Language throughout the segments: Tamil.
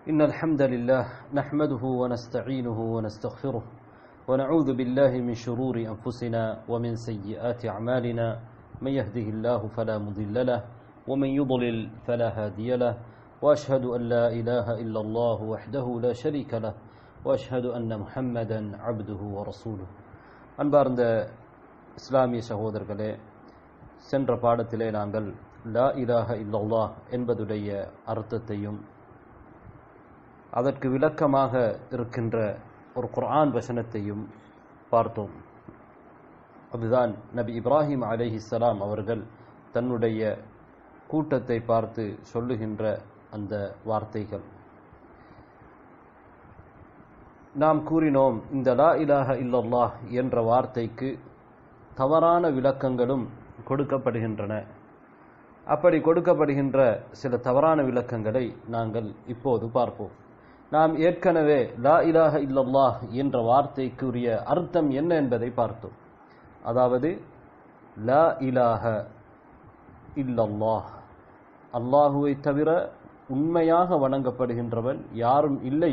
إن الحمد لله نحمده ونستعينه ونستغفره ونعوذ بالله من شرور أنفسنا ومن سيئات أعمالنا من يهده الله فلا مضل له ومن يضلل فلا هادي له وأشهد أن لا إله إلا الله وحده لا شريك له وأشهد أن محمدا عبده ورسوله அன்பார்ந்த இஸ்லாமிய சகோதரர்களே சென்ற பாடத்திலே நாங்கள் லா இலாஹ இல்லல்லாஹ் என்பதுடைய அர்த்தத்தையும் அதற்கு விளக்கமாக இருக்கின்ற ஒரு குர்ஆன் வசனத்தையும் பார்த்தோம் அதுதான் நபி இப்ராஹிம் அலைஹிஸ்ஸலாம் அவர்கள் தன்னுடைய கூட்டத்தை பார்த்து சொல்லுகின்ற அந்த வார்த்தைகள் நாம் கூறினோம் இந்த லா இலாஹ இல்லல்லாஹ் என்ற வார்த்தைக்கு தவறான விளக்கங்களும் கொடுக்கப்படுகின்றன அப்படி கொடுக்கப்படுகின்ற சில தவறான விளக்கங்களை நாங்கள் இப்போது பார்ப்போம் நாம் ஏற்கனவே லா இலாஹ இல்லல்லாஹ் என்ற வார்த்தைக்குரிய அர்த்தம் என்ன என்பதை பார்த்தோம் அதாவது லா இலாஹ இல்லல்லாஹ் அல்லாஹுவை தவிர உண்மையாக வணங்கப்படுகின்றவன் யாரும் இல்லை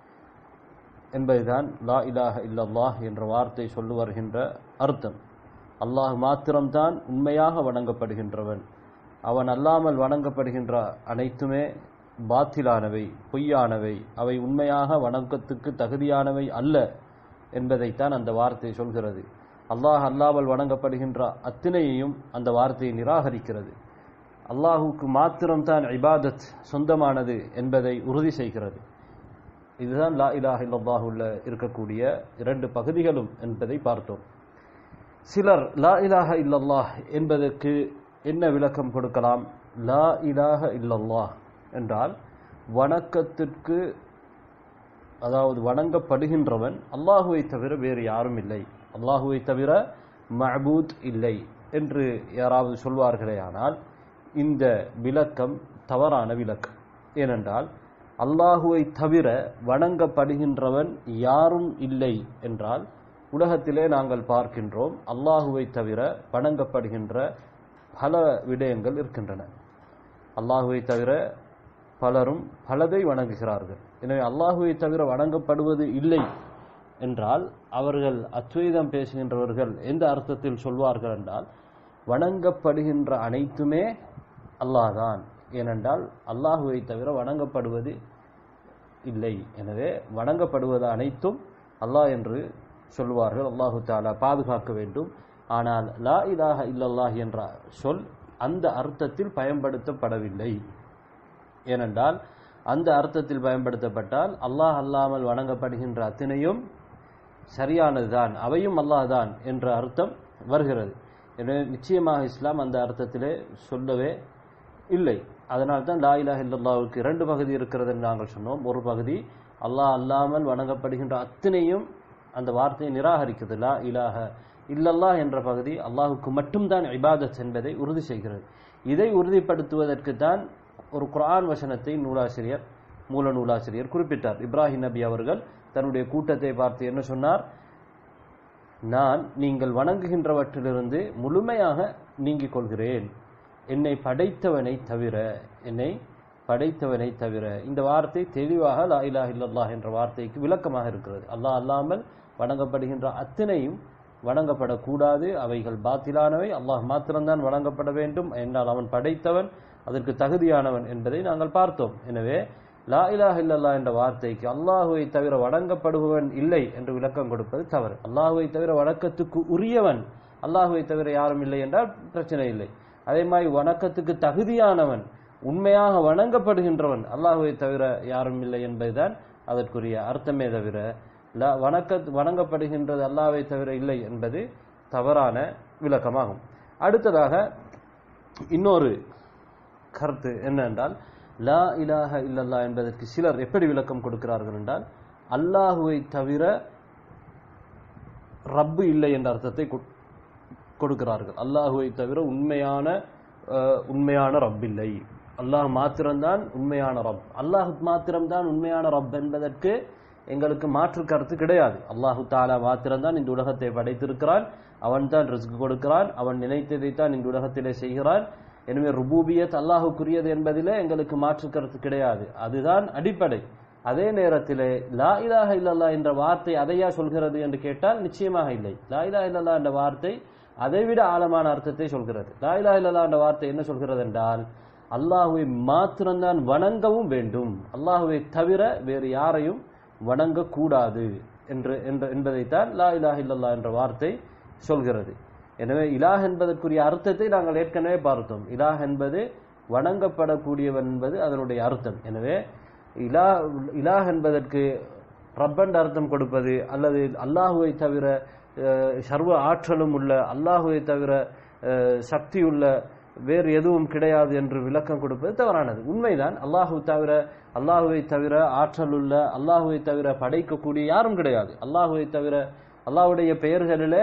என்பதுதான் லா இலாஹ இல்லல்லாஹ் என்ற வார்த்தை சொல்லு வருகின்ற அர்த்தம் அல்லாஹ் மாத்திரம்தான் உண்மையாக வணங்கப்படுகின்றவன் அவன் அல்லாமல் வணங்கப்படுகின்ற அனைத்துமே பாத்திலானவை பொய்யானவை அவை உண்மையாக வணக்கத்துக்கு தகுதியானவை அல்ல என்பதைத்தான் அந்த வார்த்தை சொல்கிறது அல்லாஹ் அல்லாமல் வணங்கப்படுகின்ற அத்தனையையும் அந்த வார்த்தையை நிராகரிக்கிறது அல்லாஹுக்கு மாத்திரம்தான் இபாதத் சொந்தமானது என்பதை உறுதி செய்கிறது இதுதான் லா இலாஹ் இல்லல்லாஹுள்ள இருக்கக்கூடிய இரண்டு பகுதிகளும் என்பதை பார்த்தோம் சிலர் லா இலாஹ இல்லல்லாஹ் என்பதற்கு என்ன விளக்கம் கொடுக்கலாம் லா இலாஹ இல்லல்லாஹ் என்றால் வணக்கத்திற்கு அதாவது வணங்கப்படுகின்றவன் அல்லாஹுவை தவிர வேறு யாரும் இல்லை அல்லாஹுவை தவிர மஹபூத் இல்லை என்று யாராவது சொல்வார்களே ஆனால் இந்த விளக்கம் தவறான விளக்கம் ஏனென்றால் அல்லாஹுவை தவிர வணங்கப்படுகின்றவன் யாரும் இல்லை என்றால் உலகத்திலே நாங்கள் பார்க்கின்றோம் அல்லாஹுவை தவிர வணங்கப்படுகின்ற பல விடயங்கள் இருக்கின்றன அல்லாஹுவை தவிர பலரும் பலதை வணங்குகிறார்கள் எனவே அல்லாஹுவை தவிர வணங்கப்படுவது இல்லை என்றால் அவர்கள் அத்வைதம் பேசுகின்றவர்கள் எந்த அர்த்தத்தில் சொல்வார்கள் என்றால் வணங்கப்படுகின்ற அனைத்துமே அல்லாஹ்தான் ஏனென்றால் அல்லாஹுவை தவிர வணங்கப்படுவது இல்லை எனவே வணங்கப்படுவது அனைத்தும் அல்லாஹ் என்று சொல்வார்கள் அல்லாஹு தாலா பாதுகாக்க வேண்டும் ஆனால் லா இலாஹ இல்லல்லாஹ் என்ற சொல் அந்த அர்த்தத்தில் பயன்படுத்தப்படவில்லை ஏனென்றால் அந்த அர்த்தத்தில் பயன்படுத்தப்பட்டால் அல்லாஹ் அல்லாமல் வணங்கப்படுகின்ற அத்தனையும் சரியானதுதான் அவையும் அல்லாஹ் தான் என்ற அர்த்தம் வருகிறது எனவே நிச்சயமாக இஸ்லாம் அந்த அர்த்தத்திலே சொல்லவே இல்லை அதனால் தான் லா இலாஹ இல்லல்லாவுக்கு இரண்டு பகுதி இருக்கிறது என்று நாங்கள் சொன்னோம் ஒரு பகுதி அல்லாஹ் அல்லாமல் வணங்கப்படுகின்ற அத்தனையும் அந்த வார்த்தையை நிராகரிக்கிறது லா இலாஹ இல்லல்லா என்ற பகுதி அல்லாஹுக்கு மட்டும்தான் இபாதத் என்பதை உறுதி செய்கிறது இதை உறுதிப்படுத்துவதற்கு தான் ஒரு குரான் வசனத்தை நூலாசிரியர் மூல நூலாசிரியர் குறிப்பிட்டார் இப்ராஹிம் நபி அவர்கள் தன்னுடைய கூட்டத்தை பார்த்து என்ன சொன்னார் நான் நீங்கள் வணங்குகின்றவற்றிலிருந்து முழுமையாக நீங்கிக் கொள்கிறேன் என்னை படைத்தவனை தவிர என்னை படைத்தவனை தவிர இந்த வார்த்தை தெளிவாக லா இலாஹ் இல்லல்லாஹ் என்ற வார்த்தைக்கு விளக்கமாக இருக்கிறது அல்லாஹ் அல்லாமல் வணங்கப்படுகின்ற அத்தனையும் வணங்கப்படக்கூடாது அவைகள் பாத்திலானவை அல்லாஹ் மாத்திரம்தான் வணங்கப்பட வேண்டும் என்றால் அவன் படைத்தவன் அதற்கு தகுதியானவன் என்பதை நாங்கள் பார்த்தோம் எனவே லா இலாஹ் இல்லல்லா என்ற வார்த்தைக்கு அல்லாஹுவை தவிர வணங்கப்படுபவன் இல்லை என்று விளக்கம் கொடுப்பது தவறு அல்லாஹுவை தவிர வணக்கத்துக்கு உரியவன் அல்லாஹுவை தவிர யாரும் இல்லை என்றால் பிரச்சனை இல்லை அதே மாதிரி வணக்கத்துக்கு தகுதியானவன் உண்மையாக வணங்கப்படுகின்றவன் அல்லாஹுவை தவிர யாரும் இல்லை என்பதுதான் அதற்குரிய அர்த்தமே தவிர வணக்க வணங்கப்படுகின்றது அல்லாவை தவிர இல்லை என்பது தவறான விளக்கமாகும் அடுத்ததாக இன்னொரு கருத்து என்னென்றால் லா இலாஹ இல்லல்லா என்பதற்கு சிலர் எப்படி விளக்கம் கொடுக்கிறார்கள் என்றால் அல்லாஹுவை தவிர ரப்பு இல்லை என்ற அர்த்தத்தை கொடுக்கிறார்கள் அல்லாஹுவை தவிர உண்மையான உண்மையான ரப் இல்லை அல்லாஹ் மாத்திரம்தான் உண்மையான ரப் அல்லாஹ் மாத்திரம்தான் உண்மையான ரப் என்பதற்கு எங்களுக்கு மாற்று கருத்து கிடையாது அல்லாஹு தாலா மாத்திரம்தான் இந்த உலகத்தை படைத்திருக்கிறான் அவன் தான் ரிஸ்க் கொடுக்கிறான் அவன் நினைத்ததைத்தான் இந்த உலகத்திலே செய்கிறான் எனவே ருபூபியத் அல்லாஹுக்குரியது என்பதிலே எங்களுக்கு மாற்று கருத்து கிடையாது அதுதான் அடிப்படை அதே நேரத்திலே லா இலாஹ இல்லல்லா என்ற வார்த்தை அதையா சொல்கிறது என்று கேட்டால் நிச்சயமாக இல்லை லா இலாஹ இல்லல்லா என்ற வார்த்தை அதைவிட ஆழமான அர்த்தத்தை சொல்கிறது லா இலாஹ இல்லல்லா என்ற வார்த்தை என்ன சொல்கிறது என்றால் அல்லாஹுவை மாத்திரம்தான் வணங்கவும் வேண்டும் அல்லாஹுவை தவிர வேறு யாரையும் வணங்கக்கூடாது என்று என்ற- என்பதைத்தான் லா இலாஹ இல்லல்லா என்ற வார்த்தை சொல்கிறது எனவே இலாஹ் என்பதற்குரிய அர்த்தத்தை நாங்கள் ஏற்கனவே பார்த்தோம் இலாஹ் என்பது வணங்கப்படக்கூடியவன் என்பது அதனுடைய அர்த்தம் எனவே இலா இலாஹ் என்பதற்கு ரப்பண்ட் அர்த்தம் கொடுப்பது அல்லது அல்லாஹுவை தவிர அஹ், சர்வ ஆற்றலும் உள்ள அல்லாஹுவை தவிர அஹ், சக்தியுள்ள வேறு எதுவும் கிடையாது என்று விளக்கம் கொடுப்பது தவறானது உண்மைதான் அல்லாஹு தவிர அல்லாஹுவை தவிர ஆற்றலுள்ள அல்லாஹுவை தவிர படைக்கக்கூடிய யாரும் கிடையாது அல்லாஹுவை தவிர அல்லாஹ்வுடைய பெயர்களிலே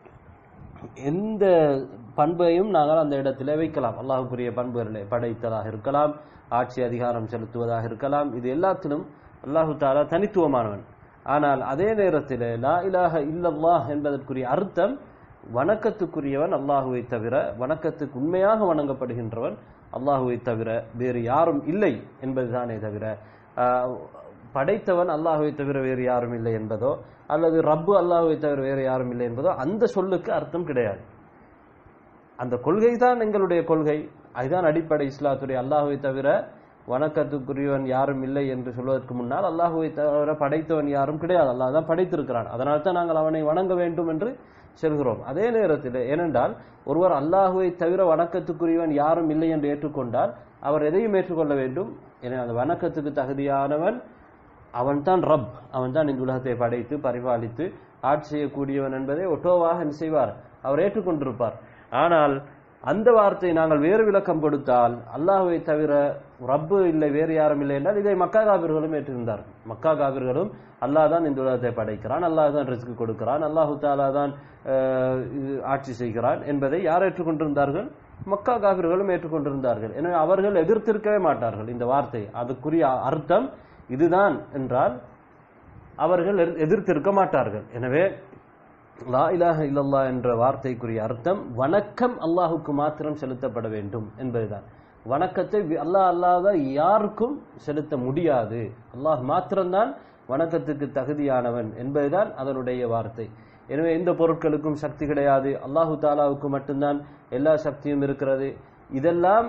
எந்த பண்பையும் நாங்கள் அந்த இடத்திலே வைக்கலாம் அல்லாஹுக்குரிய பண்புகளிலே படைத்ததாக இருக்கலாம் ஆட்சி அதிகாரம் செலுத்துவதாக இருக்கலாம் இது எல்லாத்திலும் அல்லாஹு தாலா தனித்துவமானவன் ஆனால் அதே நேரத்தில் லா இலாஹ இல்லல்லாஹ் என்பதற்குரிய அர்த்தம் வணக்கத்துக்குரியவன் அல்லாஹுவை தவிர வணக்கத்துக்கு உண்மையாக வணங்கப்படுகின்றவன் அல்லாஹுவை தவிர வேறு யாரும் இல்லை என்பதுதானே தவிர ஆஹ், படைத்தவன் அல்லாஹுவை தவிர வேறு யாரும் இல்லை என்பதோ அல்லது ரப்பு அல்லாஹுவை தவிர வேறு யாரும் இல்லை என்பதோ அந்த சொல்லுக்கு அர்த்தம் கிடையாது அந்த கொள்கை தான் எங்களுடைய கொள்கை அதுதான் அடிப்படை இஸ்லாத்துடைய அல்லாஹுவை தவிர வணக்கத்துக்குரியவன் யாரும் இல்லை என்று சொல்வதற்கு முன்னால் அல்லாஹுவை தவிர படைத்தவன் யாரும் கிடையாது அல்லாஹ் தான் படைத்திருக்கிறான் அதனால் தான் நாங்கள் அவனை வணங்க வேண்டும் என்று செல்கிறோம் அதே நேரத்தில் ஏனென்றால் ஒருவர் அல்லாஹுவை தவிர வணக்கத்துக்குரியவன் யாரும் இல்லை என்று ஏற்றுக்கொண்டால் அவர் எதையும் ஏற்றுக்கொள்ள வேண்டும் எனவே அந்த வணக்கத்துக்கு தகுதியானவன் அவன்தான் ரப் அவன்தான் இந்த உலகத்தை படைத்து பரிபாலித்து ஆட்சி செய்யக்கூடியவன் என்பதை ஒட்டோவாக என்ன செய்வார் அவர் ஏற்றுக்கொண்டிருப்பார் ஆனால் அந்த வார்த்தை நாங்கள் வேறு விளக்கம் கொடுத்தால் அல்லாஹ்வை தவிர ரப்பு இல்லை வேறு யாரும் இல்லை என்றால் இதை மக்கா காபிர்களும் ஏற்றிருந்தார் மக்கா காபிர்களும் அல்லாஹ் தான் இந்த உலகத்தை படைக்கிறான் அல்லாஹ் தான் ரிஸ்க் கொடுக்கிறான் அல்லாஹு தாலா தான் அஹ், இது ஆட்சி செய்கிறான் என்பதை யார் ஏற்றுக்கொண்டிருந்தார்கள் மக்கா காபிர்களும் ஏற்றுக்கொண்டிருந்தார்கள் எனவே அவர்கள் எதிர்த்திருக்கவே மாட்டார்கள் இந்த வார்த்தை அதுக்குரிய அர்த்தம் இதுதான் என்றால் அவர்கள் எதிர்- எதிர்த்திருக்க மாட்டார்கள் எனவே லா இலாஹ இல்லல்லா என்ற வார்த்தைக்குரிய அர்த்தம் வணக்கம் அல்லாஹுக்கு மாத்திரம் செலுத்தப்பட வேண்டும் என்பதுதான் வணக்கத்தை வி- அல்லாஹ் அல்லாத யாருக்கும் செலுத்த முடியாது அல்லாஹ் மாத்திரம்தான் வணக்கத்துக்கு தகுதியானவன் என்பதுதான் அதனுடைய வார்த்தை எனவே எந்த பொருட்களுக்கும் சக்தி கிடையாது அல்லாஹு தாலாவுக்கு மட்டும்தான் எல்லா சக்தியும் இருக்கிறது இதெல்லாம்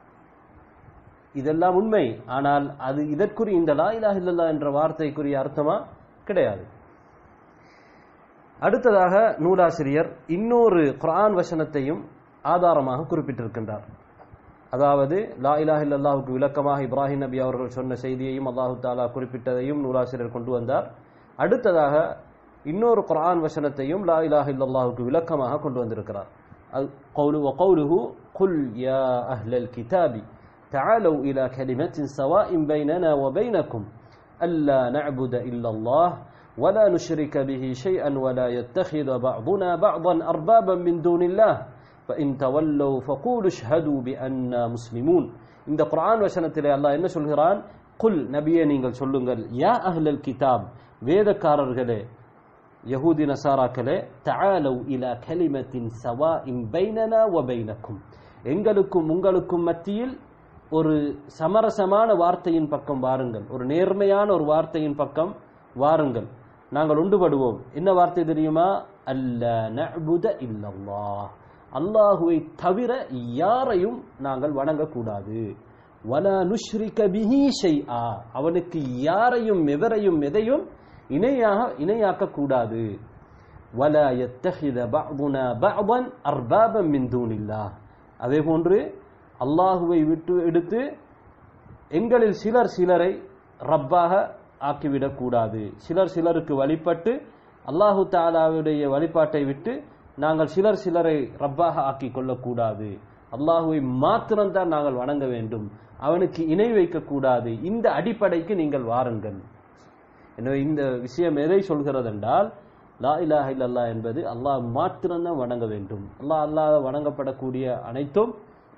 இதெல்லாம் உண்மை ஆனால் அது இதற்குரிய இந்த லா இலாஹ இல்லல்லா என்ற வார்த்தைக்குரிய அர்த்தமா கிடையாது அடுத்ததாக நூலாசிரியர் இன்னொரு குர்ஆன் வசனத்தையும் ஆதாரமாக குறிப்பிட்டிருக்கின்றார் அதாவது லா இலாஹ இல்லல்லாஹுக்கு விளக்கமாக இப்ராஹிம் நபி அவர்கள் சொன்ன செய்தியையும் அல்லாஹு தாலா குறிப்பிட்டதையும் நூலாசிரியர் கொண்டு வந்தார் அடுத்ததாக இன்னொரு குர்ஆன் வசனத்தையும் லா இலாஹ இல்லல்லாஹுக்கு விளக்கமாக கொண்டு வந்திருக்கிறார் அது قوله وقوله قل يا أهل الكتاب تعالوا إلى كلمة سواء بيننا وبينكم ألا نعبد إلا الله ولا نشرك به شيئا ولا يتخذ بعضنا بعضا أربابا من دون الله فإن تولوا فقولوا اشهدوا بأننا مسلمون இந்த குர்ஆன் வசனத்திலே அல்லாஹ் என்ன சொல்கிறான் குல் நபியே நீங்கள் சொல்லுங்கள் யா அஹ்லல் கிதாப் வேதக்காரர்களே யஹூதி நசாராக்களே தஆலவ் இலா கலிமத்தின் சவாஇன் பைனனா வ பைனக்கும் எங்களுக்கும் உங்களுக்கும் மத்தியில் ஒரு சமரசமான வார்த்தையின் பக்கம் வாருங்கள் ஒரு நேர்மையான ஒரு வார்த்தையின் பக்கம் வாருங்கள் நாங்கள் உண்டுபடுவோம் என்ன வார்த்தை தெரியுமா அல்ல நஅபுத இல்லல்லாஹ் அல்லாஹுவை தவிர யாரையும் நாங்கள் வணங்கக்கூடாது வலா நுஷ்ரிக பிஹி ஷைஆ அவனுக்கு யாரையும் எவரையும் எதையும் இணையாக இணையாக்க கூடாது வலா யத்தஹித பஅதுனா பஅதன் அர்பாபம் மின் தூனில்லாஹ் அதே போன்று அல்லாஹுவை விட்டு எடுத்து எங்களில் சிலர் சிலரை ரப்பாக ஆக்கிவிடக் கூடாது சிலர் சிலருக்கு வழிபட்டு அல்லாஹு தாலாவுடைய வழிபாட்டை விட்டு நாங்கள் சிலர் சிலரை ரப்பாக ஆக்கி கொள்ளக்கூடாது அல்லாஹுவை மாத்திரம்தான் நாங்கள் வணங்க வேண்டும் அவனுக்கு இணை வைக்கக்கூடாது இந்த அடிப்படைக்கு நீங்கள் வாருங்கள் எனவே இந்த விஷயம் எதை சொல்கிறது என்றால் லா இலாஹ இல்லல்லாஹ் என்பது அல்லாஹ் மாத்திரம்தான் வணங்க வேண்டும் அல்லாஹ் அல்லாஹ் வணங்கப்படக்கூடிய அனைத்தும்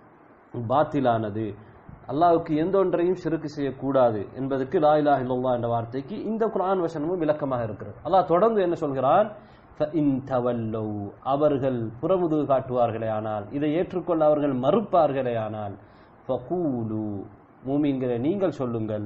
பாத்திலானது அல்லாஹ்வுக்கு எந்த ஒன்றையும் சிறுக்கு செய்யக்கூடாது என்பதற்கு லா இலாஹ இல்லல்லாஹ் என்ற வார்த்தைக்கு இந்த குர்ஆன் வசனமும் விளக்கமாக இருக்கிறது அல்லாஹ் தொடர்ந்து என்ன சொல்கிறான் فَإِن تَوَلَّوْا அவர்கள் புறமுதுகு காட்டுவார்களே ஆனால் இதை ஏற்றுக்கொள்ள அவர்கள் மறுப்பார்களே ஆனால் ஃபகூலு மூமின்களை நீங்கள் சொல்லுங்கள்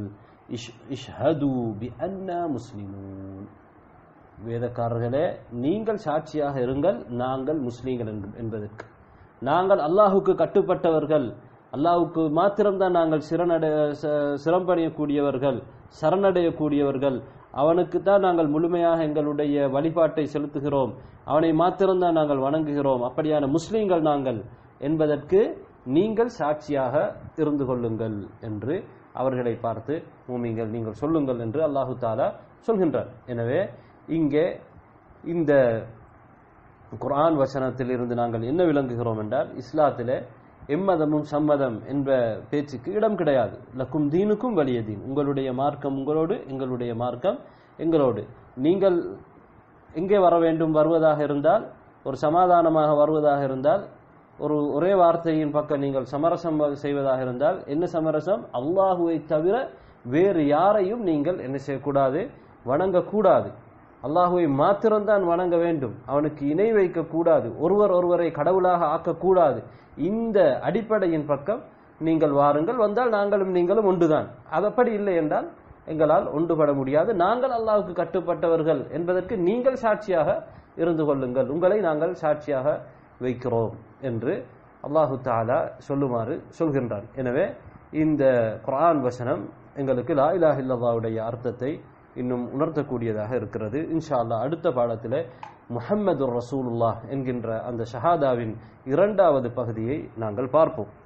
இஷ் இஷ்ஹது பி அன்னா முஸ்லிமூன் வேதக்காரர்களே நீங்கள் சாட்சியாக இருங்கள் நாங்கள் முஸ்லீம்கள் என்ப- என்பதற்கு நாங்கள் அல்லாஹுக்கு கட்டுப்பட்டவர்கள் அல்லாஹுக்கு மாத்திரம்தான் நாங்கள் சிறனடை ச- சிரம்பணியக்கூடியவர்கள் சரணடையக்கூடியவர்கள் அவனுக்கு தான் நாங்கள் முழுமையாக எங்களுடைய வழிபாட்டை செலுத்துகிறோம் அவனை மாத்திரம்தான் நாங்கள் வணங்குகிறோம் அப்படியான முஸ்லீம்கள் நாங்கள் என்பதற்கு நீங்கள் சாட்சியாக இருந்து கொள்ளுங்கள் என்று அவர்களை பார்த்து மூமிங்கள் நீங்கள் சொல்லுங்கள் என்று அல்லாஹு தாலா சொல்கின்றார் எனவே இங்கே இந்த குர்ஆன் வசனத்தில் இருந்து நாங்கள் என்ன விளங்குகிறோம் என்றால் இஸ்லாத்திலே எம்மதமும் சம்மதம் என்ற பேச்சுக்கு இடம் கிடையாது லக்கும் தீனுக்கும் வலிய தீன் உங்களுடைய மார்க்கம் உங்களோடு எங்களுடைய மார்க்கம் எங்களோடு நீங்கள் எங்கே வர வேண்டும் வருவதாக இருந்தால் ஒரு சமாதானமாக வருவதாக இருந்தால் ஒரு ஒரே வார்த்தையின் பக்கம் நீங்கள் சமரசம் செய்வதாக இருந்தால் என்ன சமரசம் அல்லாஹுவை தவிர வேறு யாரையும் நீங்கள் என்ன செய்யக்கூடாது வணங்கக்கூடாது அல்லாஹுவை மாத்திரம்தான் வணங்க வேண்டும் அவனுக்கு இணை வைக்க கூடாது ஒருவர் ஒருவரை கடவுளாக ஆக்கக்கூடாது இந்த அடிப்படையின் பக்கம் நீங்கள் வாருங்கள் வந்தால் நாங்களும் நீங்களும் ஒன்றுதான் அதப்படி இல்லை என்றால் எங்களால் ஒன்றுபட முடியாது நாங்கள் அல்லாஹுக்கு கட்டுப்பட்டவர்கள் என்பதற்கு நீங்கள் சாட்சியாக இருந்து கொள்ளுங்கள் உங்களை நாங்கள் சாட்சியாக வைக்கிறோம் என்று அல்லாஹு தாலா சொல்லுமாறு சொல்கின்றான் எனவே இந்த குர்ஆன் வசனம் எங்களுக்கு லா இலாஹ இல்லல்லாஹ்வுடைய அர்த்தத்தை இன்னும் உணர்த்தக்கூடியதாக இருக்கிறது இன்ஷா அல்லாஹ் அடுத்த பாடத்தில் முஹம்மது ரசூலுல்லாஹ் என்கின்ற அந்த ஷஹாதாவின் இரண்டாவது பகுதியை நாங்கள் பார்ப்போம்